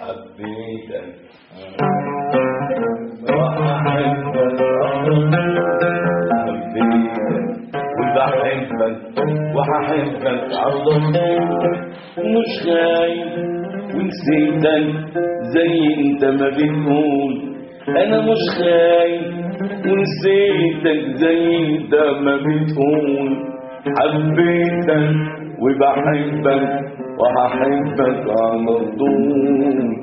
حبيتك وأحبك حبيتك وبحبك وهحبك على طول مش خايف ونسيتك زي انت ما بتقول انا مش خايف ونسيتك زي انت ما بتقول حبيتك وبحبك وهحبك على طول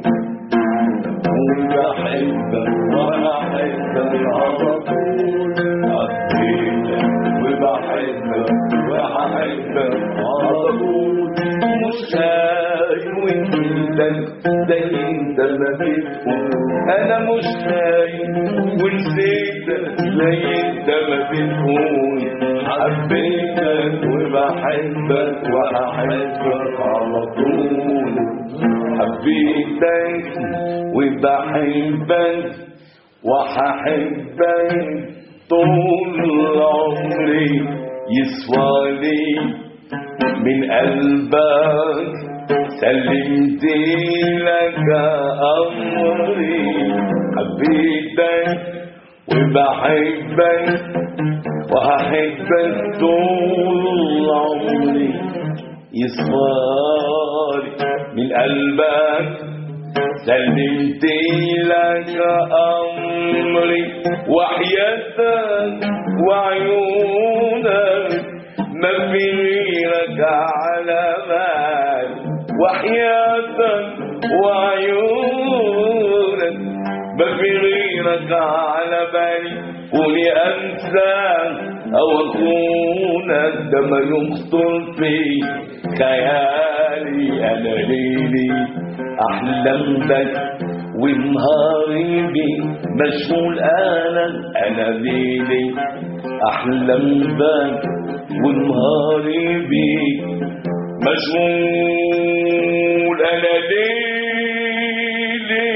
وبحبك وهحبك على طول حبيتك وبحبك وهحبك على طول مش خايف ونسيتك زي انت ما بتقول انا مش خايف ونسيتك زي انت ما بتقول حبيتك وبحبك وهحبك على طول حبيتك وبحبك وهحبك طول عمري يسوى لي من قلبك سلمت لك أمري حبيتك وبحبك وهحبك طول عمري يصفالي من قلبك سلمت لك أمري وحياتك وعيونك ما في غيرك على بالي وحياتك وعيونك ما في غيرك على بالي قولي أنساك أو أكونك ده ما يخطر في خيالي أنا ليلي أحلم بك ونهاري بي مشغول أنا أنا ليلي أحلم بك ونهاري بي مشغول أنا ليلي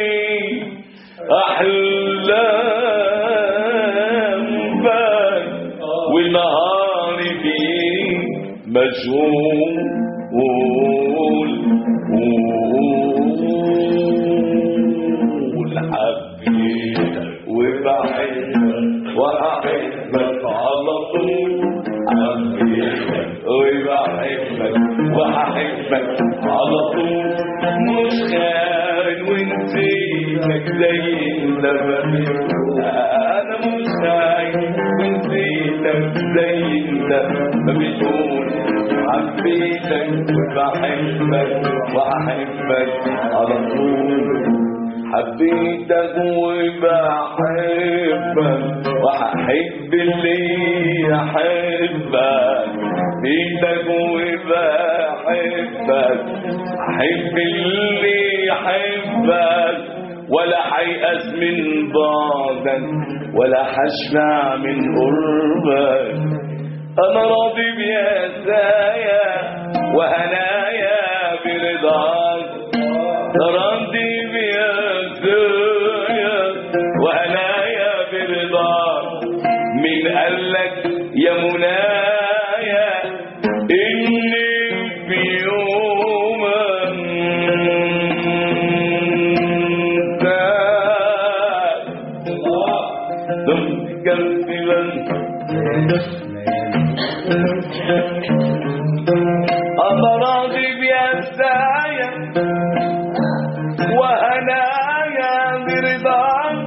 أحلام بك ونهاري بي مشغول قول حبيتك وبحبك وأحبك على طول حبيتك وبحبك وأحبك على طول مش خارج ونسيتك زي انت ما بتقول انا مش خايف ونسيتك زي انت ما بتقول حبيتك وبحبك وأحبك على طول حبيتك وبحبك وهحب اللي يحبك حبيتك وبحبك احب اللي يحبك ولا حيأس من بعدك ولا حشفع من قربك انا راضي بيسايا وهنايا برضاك راضي بيسايا وهنايا برضاك من قالك يا منايا اني في يوم انت قلبي أنا راضي بيسايا وهنايا برضاك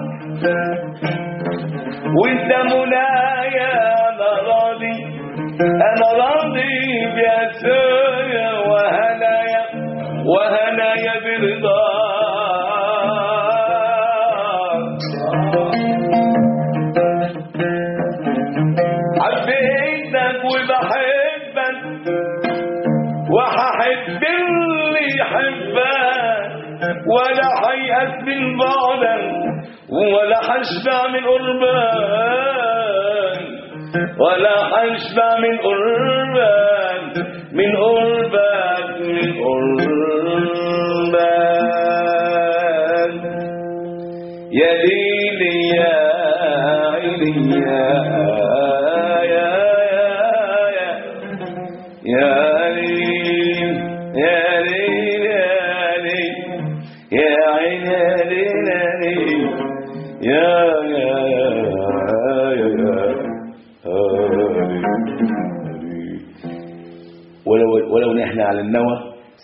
وانت منايا انا راضي انا راضي بيسايا وهنايا وهنايا برضاك حبيتك وبحبك وهحب اللي يحبك ولا حيأس من بعدك ولا حشبع من قربك ولا حشبع من قربك من قربك من قربك يا ليلي يا عيني يا يا يا يا ليل يا ليل يا ليل يا عيني ليلاني يا يا يا يا ولو ولو نحن على النوى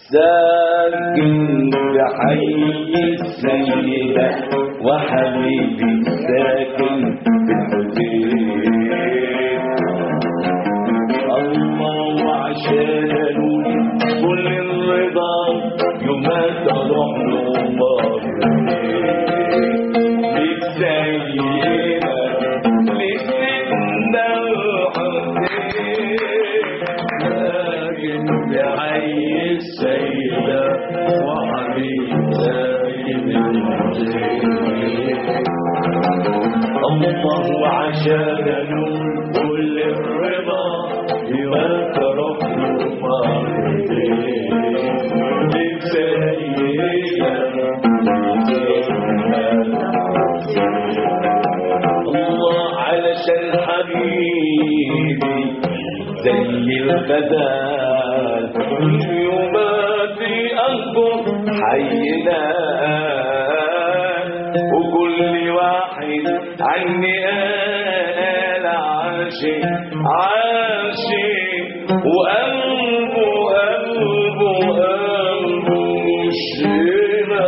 ساكن بحي السيدة وحبيبي ساكن في الحسين الله وعشانه كل الرضا يوم تروح له للسيدة لسيدنا الحسين لكن بحي السيدة وحبيب ساكن الله عشان نور كل الرضا بما تركه الله علشان حبيبي زي الغزال يوماتي أكبر حينا وكل واحد عني قال عاشق عاشق وقلبه قلبه قلبه مش هنا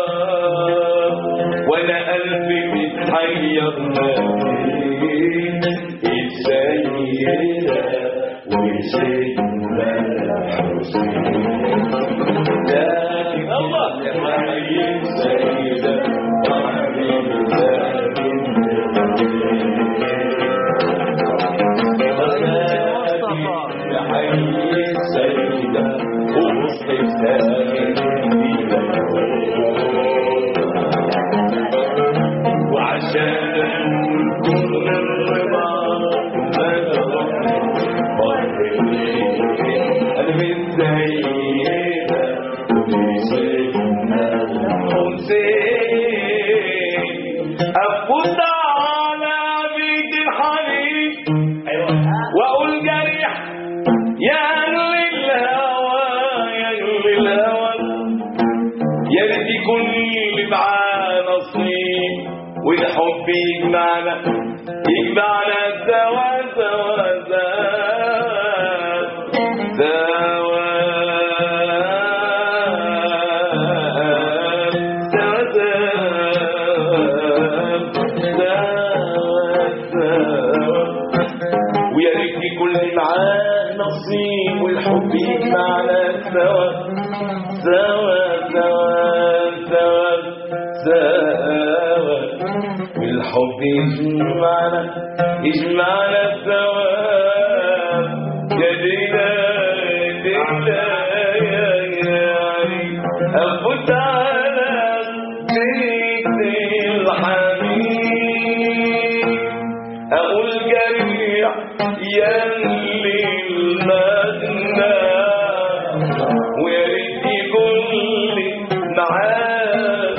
وانا قلبي متحير مالين السيدة وسيدنا الحسين لكن الله حي السيدة وحبيب ساكن حي السيدة ووسط الساكن وعشان كل الرضا ما تروح قلبي السيدة وسيدنا الحسين أفوت على بيت الحبيب وأقول جريح يا أهل الهوى يا أهل الهوى يا ريت يكون لي معاه نصيب والحب يجمعنا يجمعنا سوا سوا سوا سوا ويا ريت يكون لي معاه نصيب والحب يجمعنا سوا سوا سوا سوا سوا والحب يجمعنا يجمعنا سوا يا ليلى ليلى يا يا أفوت على بيت الحبيب أقول جريح يا اللي المدنى ويا ريت يكون لي معاه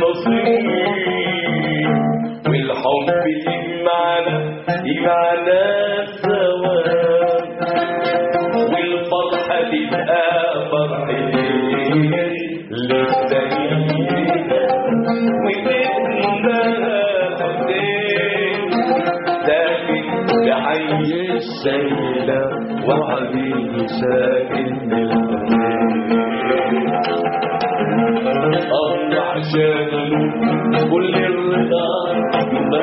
نصيب والحب يجمعنا يجمعنا سوا والفرحة تبقى فرحتين للسيدة وتتنبهى حسين ساكن بحي السيدة وحبيب ساكن الله عشان كل الرضا ما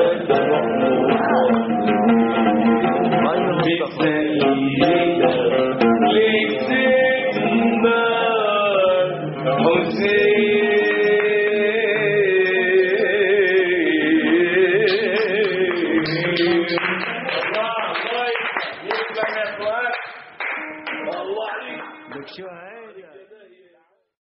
تروح بالسيدة لسيدنا حسين الله الله يسلم يا اخوان الله عليك شو هاي